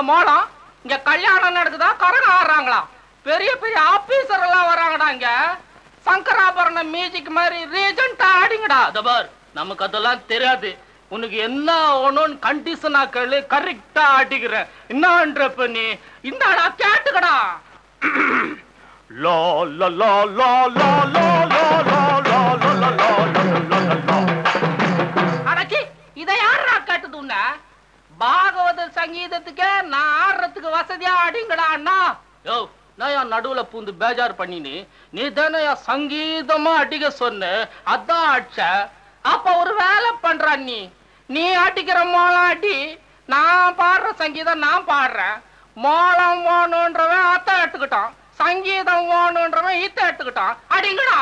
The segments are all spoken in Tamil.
மோளம் இங்க கல்யாணம் நடக்குதா கரகம் ஆடுறாங்களா பெரிய பெரிய ஆபீசர் எல்லாம் வராங்கடா இங்க சங்கராபரணம் மியூசிக் மாதிரி ரீஜெண்டா ஆடிங்கடா தபார் நமக்கு அதெல்லாம் தெரியாது உனக்கு என்ன ஒண்ணுன்னு கண்டிஷனா கேளு கரெக்டா ஆட்டிக்கிறேன் என்னன்றப்ப நீ இந்தாடா கேட்டுக்கடா லோ லோ லோ லோ லோ லோ லோ லோ லோ லோ லோ லோ லோ லோ லோ அடச்சி இதை யாரா கேட்டது உன்ன பாகவத சங்கீதத்துக்கே நான் ஆடுறதுக்கு வசதியா ஆடிங்கடா அண்ணா யோ நான் என் நடுவுல பூந்து பேஜார் பண்ணினு நீ தானே என் சங்கீதமா அடிக்க சொன்ன அதான் அடிச்ச அப்ப ஒரு வேலை பண்ற நீ நீ அடிக்கிற மோளம் அடி நான் பாடுற சங்கீதம் நான் பாடுறேன் மோளம் ஓணுன்றவன் அத்தை எடுத்துக்கிட்டான் சங்கீதம் ஓணுன்றவன் இத்த எடுத்துக்கிட்டான் அடிங்கடா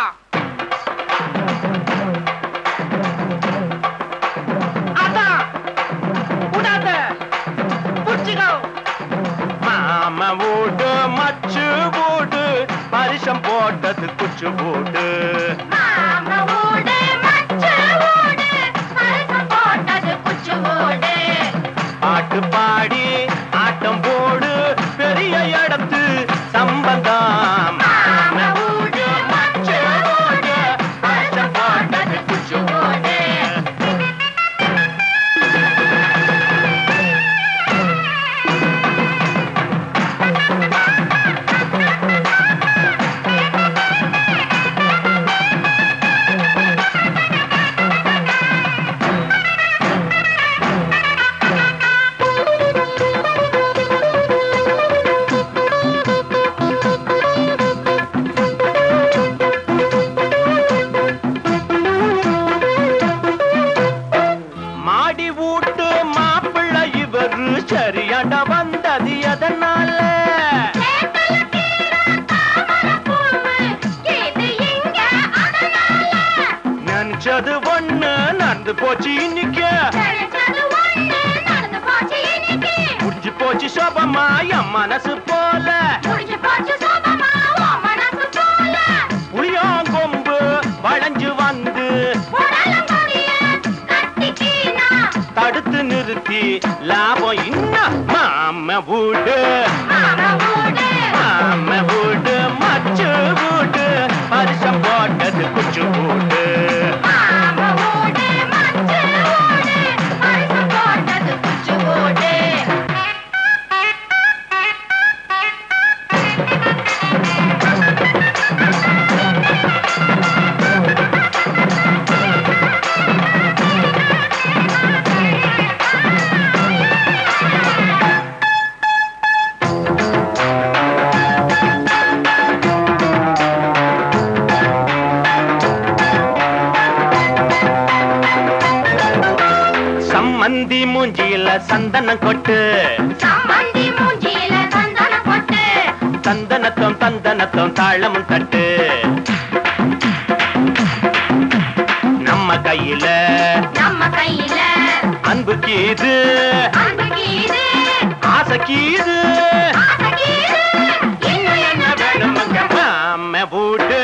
அதான் விடாத புடிச்சுக்கோ மாம வீடு மச்சு வீடு பரிசம் போட்டது குச்சு வீடு மாமா ஓடு மச்சு ஓடு பரிசம் போட்டது குச்சு ஓடு பாட்டு பாடி ஆட்டம் போடு பெரிய இடத்து சம்பந்தம் மாமா ஓடு மச்சு ஓடு பரிசம் போட்டது குச்சு ஓடு மாடி வீட்டு மாப்பிள்ளை இவரு சரியாட வந்தது எதனால சேத்துல கீரை தாமரை பூவு இது இங்க அதனால நினைச்சது ஒண்ணு நடந்து போச்சு இன்னைக்கு தெரிஞ்சது ஒண்ணு நடந்து போச்சு இன்னைக்கு முடிஞ்சு போச்சு சோபமா என் மனசு போல முடிஞ்சு போச்சு சோபமா உன் மனசு போல புளியாங்கொம்பு வளைஞ்சு வந்து உடலம் முடிய கட்டிக்கினா தடுத்து நிறுத்தி லாபம் இன்னும் மாம வீடு மாமா ஓடு மாம வீடு மச்சு வீடு பரிசம் போட்டது குச்சு வீடு மாமா ஓடு மச்சு ஓடு பரிசு போட்டது குச்சு ஓடு சம்மந்தி மூஞ்சியில சந்தனம் கொட்டு சம்மந்தி மூஞ்சியில சந்தன பொட்டு சந்தனத்தம் தந்தனத்தம் தாளமும் தட்டு நம்ம கையில நம்ம கையில அன்பு கீது அன்பு கீது ஆசை கீது ஆசை கீது இன்னும் என்ன வேணும் வேணுமங்க மாம வீடு